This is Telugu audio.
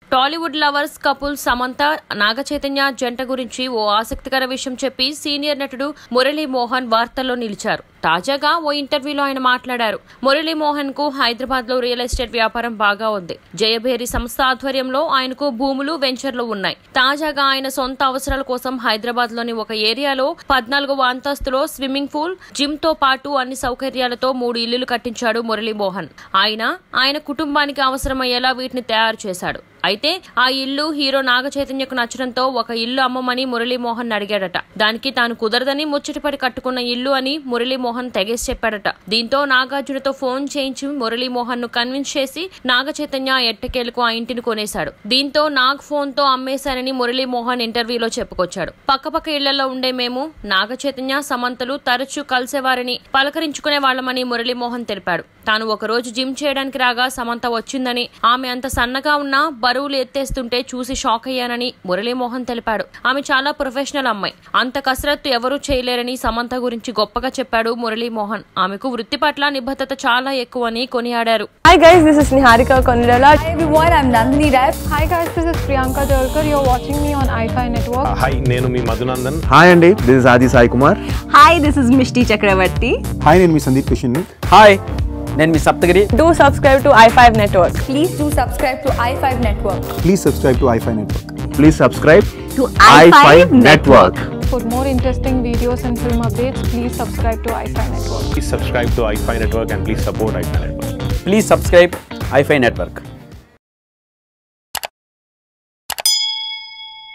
టాలీవుడ్ లవర్స్ కపుల్ సమంత నాగ చైతన్య జంట గురించి ఓ ఆసక్తికర విషయం చెప్పి సీనియర్ నటుడు మురళీ మోహన్ వార్తల్లో నిలిచారు తాజాగా ఓ ఇంటర్వ్యూలో ఆయన మాట్లాడారు మురళీ మోహన్ కు హైదరాబాద్ లో రియల్ ఎస్టేట్ వ్యాపారం బాగా ఉంది జయభేరి సంస్థ ఆధ్వర్యంలో ఆయనకు భూములు వెంచర్లు ఉన్నాయి తాజాగా ఆయన సొంత అవసరాల కోసం హైదరాబాద్ లోని ఒక ఏరియాలో పద్నాలుగవ అంతస్తులో స్విమ్మింగ్ పూల్ జిమ్ తో పాటు అన్ని సౌకర్యాలతో మూడు ఇల్లులు కట్టించాడు మురళీ మోహన్ ఆయన ఆయన కుటుంబానికి అవసరమయ్యేలా వీటిని తయారు చేశాడు అయితే ఆ ఇల్లు హీరో నాగ చైతన్యకు నచ్చడంతో ఒక ఇల్లు అమ్మమని మురళీమోహన్ అడిగాడట దానికి తాను కుదరదని ముచ్చటపడి కట్టుకున్న ఇల్లు అని మురళీమోహన్ తెగేసి చెప్పాడట దీంతో నాగార్జునతో ఫోన్ చేయించి మురళీమోహన్ ను కన్విన్స్ చేసి నాగ చైతన్య ఎట్టకేలకు ఆ ఇంటిని కొనేశాడు దీంతో నాగ్ ఫోన్ తో అమ్మేశానని మురళీమోహన్ ఇంటర్వ్యూలో చెప్పుకొచ్చాడు పక్కపక్క ఇళ్లలో ఉండే మేము నాగ చైతన్య సమంతలు తరచూ కలిసేవారని పలకరించుకునే వాళ్ళమని మురళీమోహన్ తెలిపాడు తాను ఒక రోజు జిమ్ చేయడానికి రాగా సమంత వచ్చిందని ఆమె అంత సన్నగా ఉన్నా బరువులు ఎత్తేస్తుంటే చూసి షాక్ అయ్యానని మురళీమోహన్ తెలిపాడు ఆమె చాలా ప్రొఫెషనల్ అమ్మాయి అంత కసరత్తు ఎవరూ చేయలేరని సమంత గురించి గొప్పగా చెప్పాడు మురళీమోహన్ ఆమెకు వృత్తి పట్ల నిబద్ధత చాలా ఎక్కువని కొనియాడారు Hi guys, this is Niharika Konirala. Hi everyone, I'm Nandini Rai. Hi guys, this is Priyanka Jalkar. You're watching me on iFi Network. Hi నేను మీ మధునందన్ హాయ్ అండి this is Aadi Sai Kumar Hi, this is Mishti Chakravarti. Hi నేను మీ సందీప్ కిషన్ హాయ్ నేను మీ Saptagiri Do subscribe to i5 Network. Please do subscribe to i5 Network. Please subscribe to iFi network please subscribe To i5 network For more interesting videos and film updates, please subscribe to iFi Network. Please subscribe to iFi network and please support iFi network please subscribe iFi network